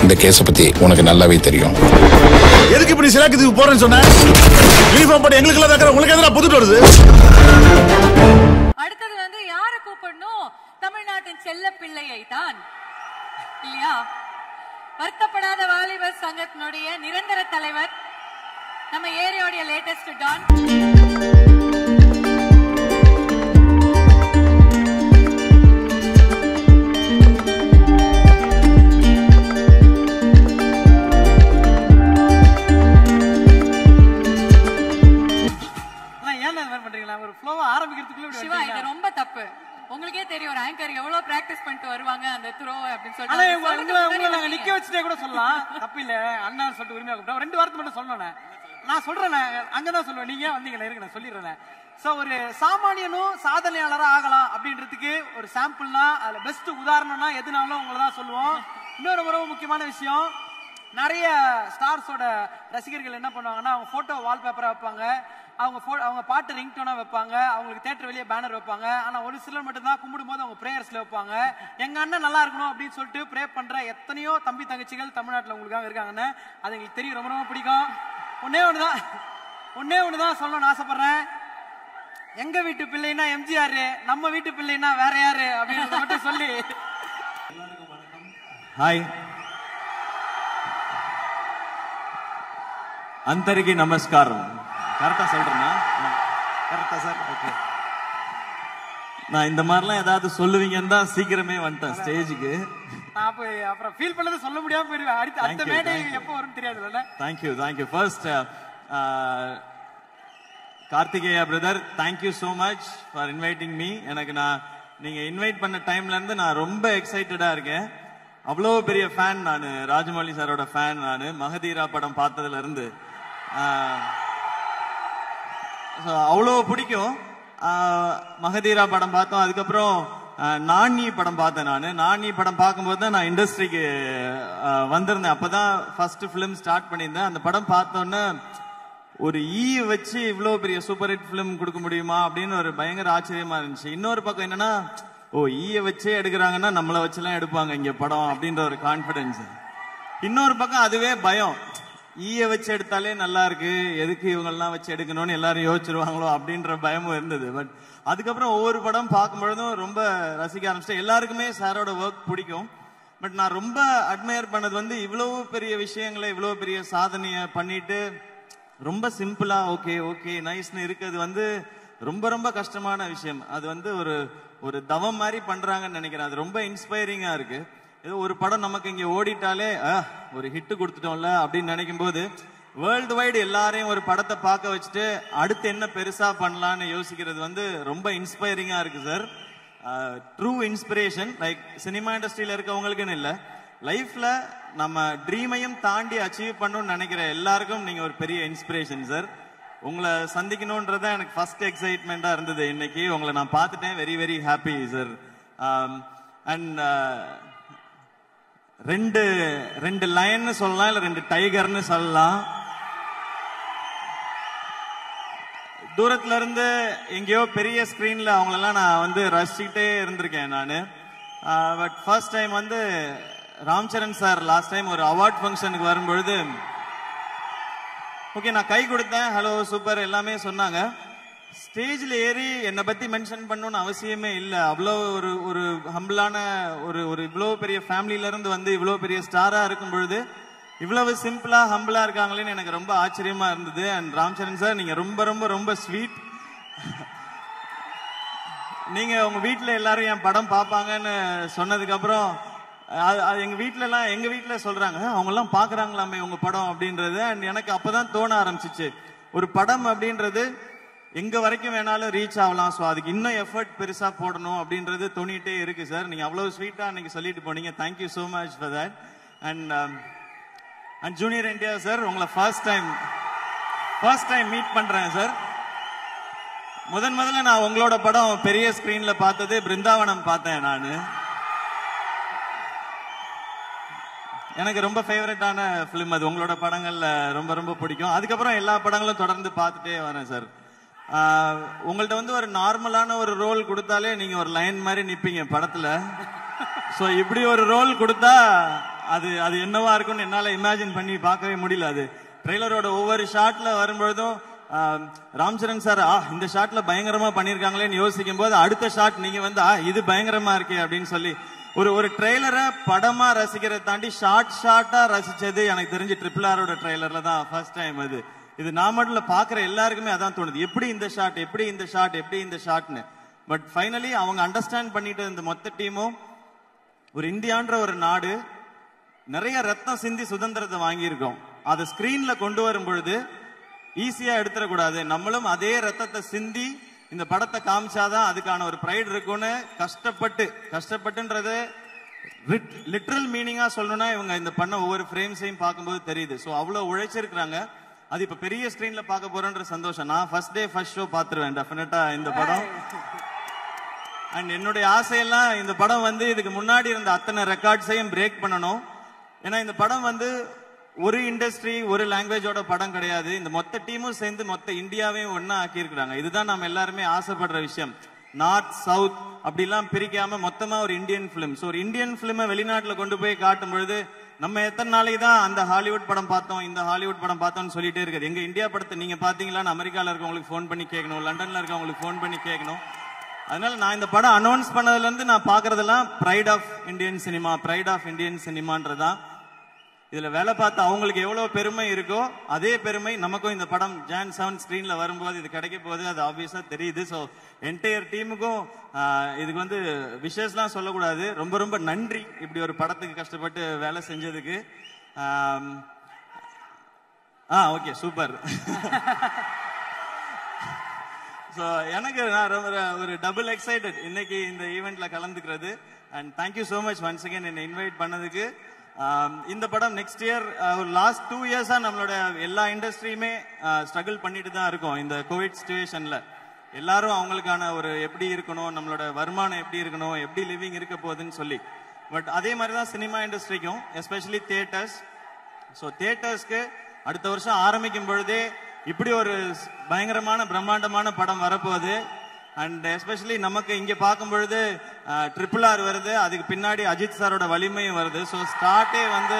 இந்த கேஸை பத்தி உனக்கு நல்லாவே தெரியும் எதுக்கு இப்படி சிலாக்கத்துக்கு போறேன்னு சொன்ன யூனிஃபார்ம் போட்டு எங்களுக்கு எல்லாம் வைக்கிற உங்களுக்கு எதிராக புதுட்டு வருது அடுத்தது வந்து யாரை கூப்பிடணும் தமிழ்நாட்டின் செல்ல பிள்ளையை தான் இல்லையா வருத்தப்படாத வாலிபர் சங்கத்தினுடைய நிரந்தர தலைவர் நம்ம ஏரியோடைய லேட்டஸ்ட் டான் அண்ணா, ஏன் இந்த மாதிரி பண்றீங்களா ஒரு ஃப்ளோவா ஆரம்பிக்கிறதுக்குள்ள இப்படி சிவா இது வந்துட்டீங்களா? ரொம்ப தப்பு உங்களுக்கே தெரியும் ஒரு ஆங்கர் எவ்வளவு பிராக்டிஸ் பண்ணிட்டு வருவாங்க அந்த த்ரோ அப்படின்னு ஆனா சொல்லிட்டு உங்களை சொல்றதுக்கு உங்களை முன்னாடி உங்களை நாங்க வந்தீங்க. நிக்க வச்சுட்டே கூட சொல்லலாம் தப்பு இல்ல அண்ணா சொல்லிட்டு உரிமையா கூப்பிட்டா ஒரு ரெண்டு வார்த்தை மட்டும் சொல்லணும் நான் சொல்றேன் அங்கதான் சொல்லுவேன் நீங்க ஏன் வந்தீங்களா இருங்க நான் சொல்லிடுறேன் சோ ஒரு சாமானியனும் சாதனையாளரா ஆகலாம் அப்படின்றதுக்கு ஒரு சாம்பிள்னா அதுல பெஸ்ட் உதாரணம்னா எதுனாலும் உங்களை தான் சொல்லுவோம் இன்னொரு ரொம்ப ரொம்ப முக்கியமான விஷயம் நிறைய ஸ்டார்ஸோட ரசிகர்கள் என்ன பண்ணுவாங்கன்னா அவங்க போட்டோ வால்பேப்பரா வைப்பாங்க அவங்க pho- அவங்க பாட்டு ரிங்டோனா வைப்பாங்க அவங்களுக்கு தேட்டர் வெளியே பேனர் வைப்பாங்க ஆனா ஒரு சிலர் மட்டும் தான் கும்பிடும் போது அவங்க பிரேயர்ஸ்ல வைப்பாங்க எங்க அண்ணன் நல்லா இருக்கணும் அப்படின்னு சொல்லிட்டு ப்ரே பண்ற எத்தனையோ தம்பி தங்கச்சிகள் தமிழ்நாட்டுல உங்களுக்காக இருக்காங்கன்னு அது எங்களுக்கு தெரியும் ரொம்ப ரொம்ப பிடிக்கும் ஒன்னே ஒண்ணுதான் ஒன்னே ஒண்ணுதான் சொல்லணும்னு ஆசைப்படுறேன் எங்க வீட்டு பிள்ளைன்னா எம்ஜிஆர் நம்ம வீட்டு பிள்ளைன்னா வேற யாரு அப்படின்னு மட்டும் சொல்லி హాయ్ అందరికీ నమస్కారం கரெக்டா சொல்றேன்னா கரெக்டா சார் ஓகே நான் இந்த மாதிரிலாம் ஏதாவது சொல்லுவீங்கன்னு தான் சீக்கிரமே வந்துட்டேன் ஸ்டேஜுக்கு நான் அப்ப அப்புறம் ஃபீல் பண்ணது சொல்ல முடியாம போயிருவேன் அடுத்த அடுத்த Thank you, மேடை thank you. எப்போ வரும்னு தெரியாதுல்ல thank you thank you first Karthikeya brother thank you so much for inviting me எனக்கு நான் நீங்க இன்வைட் பண்ண டைம்ல இருந்து நான் ரொம்ப எக்ஸைட்டடா இருக்கேன் அவ்வளோ பெரிய ஃபேன் நான் ராஜமௌலி சாரோட ஃபேன் நான் மகதீரா படம் பார்த்ததுல இருந்து ஆஹ், So, அவ்வளோ பிடிக்கும் ஆஹ், மகதீரா படம் பார்த்தோம் அதுக்கப்புறம் ஆஹ், நானி படம் பார்த்தேன் நான் நானி படம் பார்க்கும்போது தான் நான் இண்டஸ்ட்ரிக்கு வந்திருந்தேன் அப்பதான் ஃபர்ஸ்ட் ஃபிலிம் ஸ்டார்ட் பண்ணியிருந்தேன் அந்த படம் பார்த்தோன்னே ஒரு ஈ வச்சு இவ்வளோ பெரிய சூப்பர் ஹிட் ஃபிலிம் கொடுக்க முடியுமா அப்படின்னு ஒரு பயங்கர ஆச்சரியமா இருந்துச்சு இன்னொரு பக்கம் என்னன்னா ஓ ஈய வச்சே எடுக்கிறாங்கன்னா நம்மளை வச்சுலாம் எடுப்பாங்க இங்க படம் அப்படின்ற ஒரு கான்பிடன்ஸ் இன்னொரு பக்கம் அதுவே பயம் ஈய வச்சு எடுத்தாலே நல்லா இருக்கு எதுக்கு இவங்கெல்லாம் வச்சு எடுக்கணும்னு எல்லாரும் யோசிச்சிருவாங்களோ அப்படின்ற பயமும் இருந்தது பட் அதுக்கப்புறம் ஒவ்வொரு படம் பார்க்கும்பொழுதும் ரொம்ப ரசிக்க ஆரம்பிச்சிட்டேன் எல்லாருக்குமே சாரோட ஒர்க் பிடிக்கும் பட் நான் ரொம்ப அட்மையர் பண்ணது வந்து இவ்வளவு பெரிய விஷயங்களை இவ்வளவு பெரிய சாதனையை பண்ணிட்டு ரொம்ப சிம்பிளா ஓகே ஓகே நைஸ்னு இருக்கிறது வந்து ரொம்ப ரொம்ப கஷ்டமான விஷயம் அது வந்து ஒரு ஒரு தவம் மாதிரி பண்றாங்கன்னு நினைக்கிறேன் அது ரொம்ப இன்ஸ்பைரிங்கா இருக்கு ஏதோ ஒரு படம் நமக்கு இங்க ஓடிட்டாலே அஹ், ஒரு ஹிட் கொடுத்துட்டோம்ல அப்படின்னு நினைக்கும் போது வேர்ல்டு வைடு எல்லாரையும் ஒரு படத்தை பார்க்க வச்சுட்டு அடுத்து என்ன பெருசா பண்ணலாம்னு யோசிக்கிறது வந்து ரொம்ப இன்ஸ்பைரிங்கா இருக்கு sir true inspiration like cinema இண்டஸ்ட்ரியில இருக்கவங்களுக்குன்னு இல்லை லைஃப்ல நம்ம ட்ரீமையும் தாண்டி அச்சீவ் பண்ணணும்னு நினைக்கிற எல்லாருக்கும் நீங்க ஒரு பெரிய இன்ஸ்பிரேஷன் சார் உங்களை சந்திக்கணும்ன்றத எனக்கு ஃபர்ஸ்ட் எக்ஸைட்மெண்டா இருந்தது இன்னைக்கு உங்களை நான் பார்த்துட்டேன் very very happy sir and ரெண்டு ரெண்டு லயன்னு சொல்லலாம் இல்ல ரெண்டு டைகர்னு சொல்லலாம் தூரத்துல இருந்து எங்கேயோ பெரிய ஸ்கிரீன்ல அவங்களெல்லாம் நான் வந்து ரசிச்சுட்டே இருந்திருக்கேன் நான் பட் ஃபர்ஸ்ட் டைம் வந்து ராம்சரண் சார் லாஸ்ட் டைம் ஒரு அவார்ட் ஃபங்க்ஷனுக்கு வரும்பொழுது ஓகே நான் கை கொடுத்தேன் ஹலோ சூப்பர் எல்லாமே சொன்னாங்க ஸ்டேஜ்ல ஏறி என்னை பத்தி மென்ஷன் பண்ணணும்னு அவசியமே இல்லை அவ்வளோ ஒரு ஒரு ஹம்பிளான ஒரு ஒரு இவ்வளோ பெரிய ஃபேமிலில இருந்து வந்து இவ்வளோ பெரிய ஸ்டாரா இருக்கும் பொழுது இவ்வளவு சிம்பிளா ஹம்பிளா இருக்காங்களேன்னு எனக்கு ரொம்ப ஆச்சரியமா இருந்தது அண்ட் ராம்சரண் சார் நீங்க ரொம்ப ரொம்ப ரொம்ப ஸ்வீட் நீங்க உங்க வீட்ல எல்லாரும் என் படம் பார்ப்பாங்கன்னு சொன்னதுக்கு அப்புறம் அது அது எங்க வீட்ல எல்லாம் எங்க வீட்ல சொல்றாங்க அவங்க எல்லாம் பாக்குறாங்களாமே உங்க படம் அப்படின்றது அண்ட் எனக்கு அப்பதான் தோண ஆரம்பிச்சிச்சு ஒரு படம் அப்படின்றது எங்க வரைக்கும் வேணாலும் ரீச் ஆகலாம் ஸோ அதுக்கு இன்னும் எஃபர்ட் பெருசா போடணும் அப்படின்றது தோணிட்டே இருக்கு சார் நீங்க அவ்வளவு ஸ்வீட்டா அன்னைக்கு சொல்லிட்டு போனீங்க thank you so much for that and and junior India sir உங்களை first time first time meet பண்றேன் சார் முதன் முதல்ல நான் உங்களோட படம் பெரிய ஸ்கிரீன்ல பார்த்தது பிருந்தாவனம் பார்த்தேன் நான் எனக்கு ரொம்ப ஃபேவரட்டான ஃபிலிம் அது உங்களோட படங்கள்ல ரொம்ப ரொம்ப பிடிக்கும் அதுக்கப்புறம் எல்லா படங்களும் தொடர்ந்து பார்த்துட்டே வரேன் சார் உங்கள்ட்ட வந்து ஒரு நார்மலான ஒரு ரோல் கொடுத்தாலே நீங்க ஒரு லைன் மாதிரி நிப்பீங்க படத்துல சோ இப்படி ஒரு ரோல் கொடுத்தா அது அது என்னவா இருக்கும்னு என்னால இமேஜின் பண்ணி பார்க்கவே முடியல அது ட்ரெய்லரோட ஒவ்வொரு ஷாட்ல வரும்பொழுதும் ஆம், ராம் சரண் சார் ஆ இந்த ஷாட்ல பயங்கரமா பண்ணிருக்காங்களேன்னு யோசிக்கும் போது அடுத்த ஷாட் நீங்க வந்து ஆ இது பயங்கரமா இருக்கே அப்படின்னு சொல்லி ஒரு ஒரு ட்ரெய்லரை படமா ரசிக்கிறத தாண்டி ஷார்ட் ஷார்ட்டா ரசிச்சது எனக்கு தெரிஞ்சு ட்ரிபிள் ஆரோட ட்ரெய்லர்ல தான் ஃபர்ஸ்ட் டைம் அது இது நான் மட்டும் இல்ல பாக்குற எல்லாருக்குமே அதான் தோணுது எப்படி இந்த ஷாட் எப்படி இந்த ஷாட் எப்படி இந்த ஷாட்னு பட் ஃபைனலி அவங்க அண்டர்ஸ்டாண்ட் பண்ணிட்டு இந்த மொத்த டீமும் ஒரு இந்தியான்ற ஒரு நாடு நிறைய ரத்தம் சிந்தி சுதந்திரத்தை வாங்கியிருக்கோம் அதை ஸ்கிரீன்ல கொண்டு வரும் பொழுது ஈஸியா எடுத்துடக்கூடாது நம்மளும் அதே ரத்தத்தை சிந்தி இந்த படத்தை காமிச்சாதான் அதுக்கான ஒரு ப்ரைட் இருக்கும்னு கஷ்டப்பட்டு கஷ்டப்பட்டுன்றது லிட்ரல் மீனிங்கா சொல்லணும்னா இவங்க இந்த பண்ண ஒவ்வொரு ஃப்ரேம்ஸையும் பார்க்கும்போது தெரியுது ஸோ அவ்வளவு உழைச்சிருக்கிறாங்க அது இப்ப பெரிய ஸ்கிரீன்ல பார்க்க போறேன்ற சந்தோஷம் நான் ஃபர்ஸ்ட் டே ஃபர்ஸ்ட் ஷோ பார்த்துருவேன் டெஃபினட்டா இந்த படம் அண்ட் என்னுடைய ஆசையெல்லாம் இந்த படம் வந்து இதுக்கு முன்னாடி இருந்த அத்தனை ரெக்கார்ட்ஸையும் பிரேக் பண்ணணும் ஏன்னா இந்த படம் வந்து ஒரு இண்டஸ்ட்ரி ஒரு லாங்குவேஜோட படம் கிடையாது இந்த மொத்த டீமும் சேர்ந்து மொத்த இந்தியாவையும் ஒண்ணா ஆக்கியிருக்கிறாங்க இதுதான் நம்ம எல்லாருமே ஆசைப்படுற விஷயம் நார்த் சவுத் அப்படிலாம் பிரிக்காம மொத்தமா ஒரு இந்தியன் பிலிம் ஸோ ஒரு இந்தியன் பிலிமை வெளிநாட்டுல கொண்டு போய் காட்டும் பொழுது நம்ம எத்தனை நாளைக்கு தான் அந்த ஹாலிவுட் படம் பார்த்தோம் இந்த ஹாலிவுட் படம் பார்த்தோம்னு சொல்லிட்டே இருக்குது எங்க இந்தியா படத்தை நீங்க பாத்தீங்களான்னு அமெரிக்கால இருக்கவங்களுக்கு ஃபோன் பண்ணி கேட்கணும் லண்டன்ல இருக்கவங்களுக்கு ஃபோன் பண்ணி கேட்கணும் அதனால நான் இந்த படம் அனௌன்ஸ் பண்ணதுல இருந்து நான் பாக்குறதெல்லாம் pride of Indian cinema pride of Indian சினிமான்றதான் இதுல வேலை பார்த்த அவங்களுக்கு எவ்வளவு பெருமை இருக்கோ அதே பெருமை நமக்கும் இந்த படம் ஜான் செவன் ஸ்கிரீன்ல வரும்போது இது கிடைக்க போகுது அது ஆப்வியஸா தெரியுது ஸோ என்டையர் டீமுக்கும் இதுக்கு வந்து விஷயஸ்லாம் சொல்லக்கூடாது ரொம்ப ரொம்ப நன்றி இப்படி ஒரு படத்துக்கு கஷ்டப்பட்டு வேலை செஞ்சதுக்கு ஆம், ஆ ஓகே சூப்பர் ஸோ எனக்கு நான் ரொம்ப ஒரு டபுள் எக்ஸைட்டட் இன்னைக்கு இந்த ஈவெண்ட்ல கலந்துக்கிறது and thank you so much once again என்னை இன்வைட் பண்ணதுக்கு ஆம், இந்த படம் நெக்ஸ்ட் இயர் ஒரு லாஸ்ட் டூ இயர்ஸா நம்மளோட எல்லா இண்டஸ்ட்ரியுமே ஸ்ட்ரகிள் பண்ணிட்டு தான் இருக்கோம் இந்த கோவிட் சுச்சுவேஷன்ல எல்லாரும் அவங்களுக்கான ஒரு எப்படி இருக்கணும் நம்மளோட வருமானம் எப்படி இருக்கணும் எப்படி லிவிங் இருக்க போகுதுன்னு சொல்லி பட் அதே மாதிரி தான் சினிமா இண்டஸ்ட்ரிக்கும் எஸ்பெஷலி தியேட்டர்ஸ் ஸோ தியேட்டர்ஸ்க்கு அடுத்த வருஷம் ஆரம்பிக்கும் பொழுதே இப்படி ஒரு ஸ்- பயங்கரமான பிரம்மாண்டமான படம் வரப்போகுது அண்ட் எஸ்பெஷலி நமக்கு இங்க பார்க்கும் பொழுது ட்ரிபிள் ஆர் வருது அதுக்கு பின்னாடி அஜித் சாரோட வலிமையும் வருது ஸோ ஸ்டார்ட்டே வந்து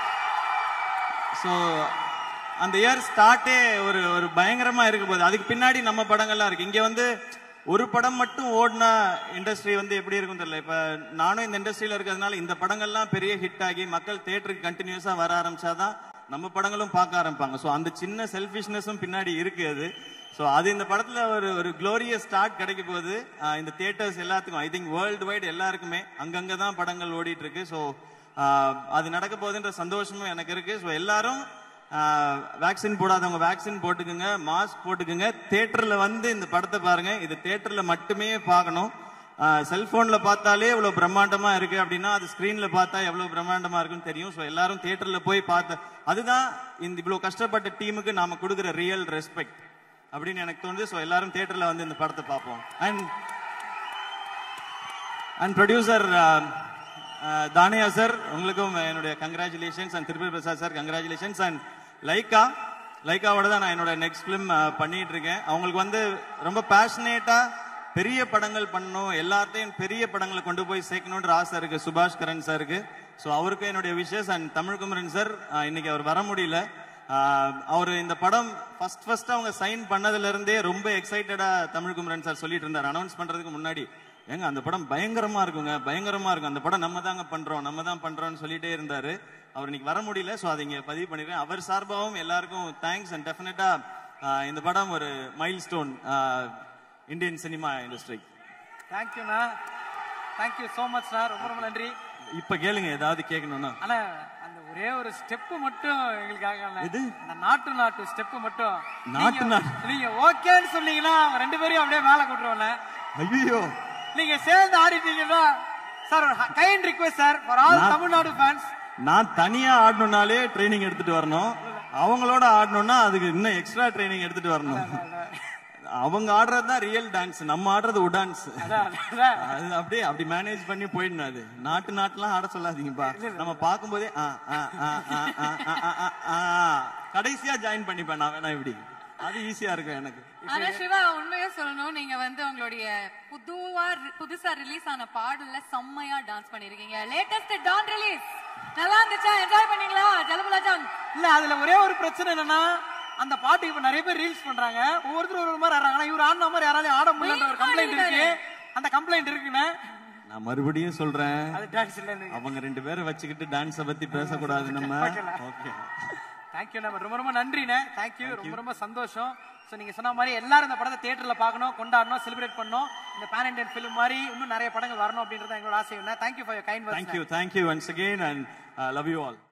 ஸோ அந்த இயர் ஸ்டார்ட்டே ஒரு ஒரு பயங்கரமா இருக்க போகுது அதுக்கு பின்னாடி நம்ம படங்கள்லாம் இருக்கு இங்க வந்து ஒரு படம் மட்டும் ஓடினா இண்டஸ்ட்ரி வந்து எப்படி இருக்கும் தெரியல இப்ப நானும் இந்த இண்டஸ்ட்ரியில இருக்கிறதுனால இந்த படங்கள்லாம் பெரிய ஹிட் ஆகி மக்கள் தேட்டருக்கு கண்டினியூஸா வர ஆரம்பிச்சாதான் நம்ம படங்களும் பார்க்க ஆரம்பிப்பாங்க ஸோ அந்த சின்ன செல்ஃபிஷ்னஸும் பின்னாடி இருக்கு அது ஸோ அது இந்த படத்துல ஒரு ஒரு க்ளோரியஸ் ஸ்டார்ட் கிடைக்க போகுது ஆஹ் இந்த தியேட்டர்ஸ் எல்லாத்துக்கும் ஐ திங்க் வேர்ல்டு வைடு எல்லாருக்குமே அங்கங்க தான் படங்கள் ஓடிட்டு இருக்கு ஸோ அது நடக்க போகுதுன்ற சந்தோஷமும் எனக்கு இருக்கு ஸோ எல்லாரும் வேக்சின் போடாதவங்க வேக்சின் போட்டுக்குங்க மாஸ்க் போட்டுக்குங்க தியேட்டர்ல வந்து இந்த படத்தை பாருங்க இது தியேட்டர்ல மட்டுமே பார்க்கணும் செல்போன்ல பார்த்தாலே இவ்வளவு பிரம்மாண்டமா இருக்கு அப்படின்னா அது ஸ்கிரீன்ல பார்த்தா எவ்வளவு பிரம்மாண்டமா இருக்குன்னு தெரியும் ஸோ எல்லாரும் தியேட்டர்ல போய் பார்த்த அதுதான் இந்த இவ்வளவு கஷ்டப்பட்ட டீமுக்கு நாம கொடுக்குற ரியல் ரெஸ்பெக்ட் அப்படின்னு எனக்கு தோணுது ஸோ எல்லாரும் தியேட்டர்ல வந்து இந்த படத்தை பார்ப்போம் அண்ட் அண்ட் ப்ரொடியூசர் தானியா சார் உங்களுக்கும் என்னுடைய congratulations and Tirupati Prasad sir congratulations and Lyca லைக்காவோட தான் நான் என்னோட நெக்ஸ்ட் ஃபிலிம் பண்ணிட்டு இருக்கேன் அவங்களுக்கு வந்து ரொம்ப பேஷனேட்டா பெரிய படங்கள் பண்ணணும் எல்லாத்தையும் பெரிய படங்களை கொண்டு போய் சேர்க்கணுன்ற ஆசை இருக்கு சுபாஷ் கரன் சாருக்கு ஸோ அவருக்கு என்னுடைய விஷஸ் அண்ட் தமிழ்குமரன் சார் இன்னைக்கு அவர் வர முடியல அவர் இந்த படம் ஃபர்ஸ்ட் ஃபர்ஸ்ட் அவங்க சைன் பண்ணதுல இருந்தே ரொம்ப எக்ஸைட்டடா தமிழ்குமரன் சார் சொல்லிட்டு இருந்தார் அனௌன்ஸ் பண்றதுக்கு முன்னாடி ஏங்க அந்த படம் பயங்கரமா இருக்குங்க பயங்கரமா இருக்கும் அந்த படம் நம்ம தாங்க பண்றோம் நம்ம தான் பண்றோம்னு சொல்லிட்டே இருந்தாரு அவர் இன்னைக்கு வர முடியல ஸோ அதை இங்க பதிவு பண்ணிடுறேன் அவர் சார்பாகவும் எல்லாருக்கும் தேங்க்ஸ் அண்ட் டெஃபினட்டா இந்த படம் ஒரு milestone Indian cinema industry தேங்க்யூண்ணா தேங்க்யூ ஸோ மச்ண்ணா ரொம்ப ரொம்ப நன்றி இப்ப கேளுங்க ஏதாவது கேட்கணும்னா ஆனா அந்த ஒரே ஒரு ஸ்டெப் மட்டும் எங்களுக்காக அண்ணா. எது? அந்த நாட்டு நாட்டு ஸ்டெப் மட்டும் நாட்டு நீங்க- நாட்டு? நீங்க ஓகேன்னு சொன்னீங்கன்னா அவங்க ரெண்டு பேரையும் அப்படியே மேல கூட்டுருவோம்ல ஐயோ நீங்க சேர்ந்து ஆடிட்டீங்கன்னா சார் ஒரு kind request sir for all நான்- தமிழ்நாடு ஃபேன்ஸ் நான் தனியா ஆடணும்னாலே ட்ரைனிங் எடுத்துட்டு வரணும் அவங்களோட ஆடணும்னா அதுக்கு இன்னும் எக்ஸ்ட்ரா ட்ரைனிங் எடுத்துட்டு வரணும் அவங்க ஆடுறது தான் ரியல் டான்ஸ் நம்ம ஆடுறது உடான்ஸ் அது அப்படியே அப்படி மேனேஜ் பண்ணி போயிடணும் அது நாட்டு நாட்டுலாம் ஆட சொல்லாதீங்கப்பா நம்ம பார்க்கும்போதே ஆ, ஆ, ஆ, ஆ, ஆ, ஆ, ஆ, ஆ, ஆ. கடைசியா ஜாயின் பண்ணிப்பேன் நான் வேணா இப்படி அது ஈஸியா இருக்கும் எனக்கு ஆனா சிவா உண்மையா சொல்லணும் நீங்க வந்து உங்களுடைய புதுவா புதுசா ரிலீஸ் ஆன பாடல்ல செம்மையா டான்ஸ் பண்ணிருக்கீங்க லேட்டஸ்ட் டான் ரிலீஸ் நல்லா இருந்துச்சா என்ஜாய் பண்ணீங்களா ஜலபுலாஜான் இல்ல அதுல ஒரே ஒரு பிரச்சனை என்னன்னா அந்த பாட்டுக்கு இப்ப நிறைய பேர் ரீல்ஸ் பண்றாங்க ஒவ்வொருத்தரும் ஒரு மாதிரி ஆடுறாங்க ஆனா இவர் ஆடின மாதிரி யாராலையும் ஆட முடியல ஒரு கம்ப்ளைண்ட் இருக்கு அந்த கம்ப்ளைண்ட் இருக்குன்னு நான் மறுபடியும் சொல்றேன் அது டான்ஸ் இல்ல அவங்க ரெண்டு பேரை வச்சுக்கிட்டு டான்ஸ பத்தி பேசக்கூடாது நம்ம ஓகே தேங்க்யூ நம்ம ரொம்ப ரொம்ப நன்றிண்ணே தேங்க்யூ ரொம்ப ரொம்ப சந்தோஷம் ஸோ நீங்க சொன்ன மாதிரி எல்லாரும் இந்த படத்தை தியேட்டர்ல பார்க்கணும் கொண்டாடணும் செலிப்ரேட் பண்ணணும் இந்த பேன் இண்டியன் ஃபிலிம் மாதிரி இன்னும் நிறைய படங்கள் வரணும் அப்படின்றது எங்களோட ஆசை என்ன thank you for kind thank you thank you once again and love you all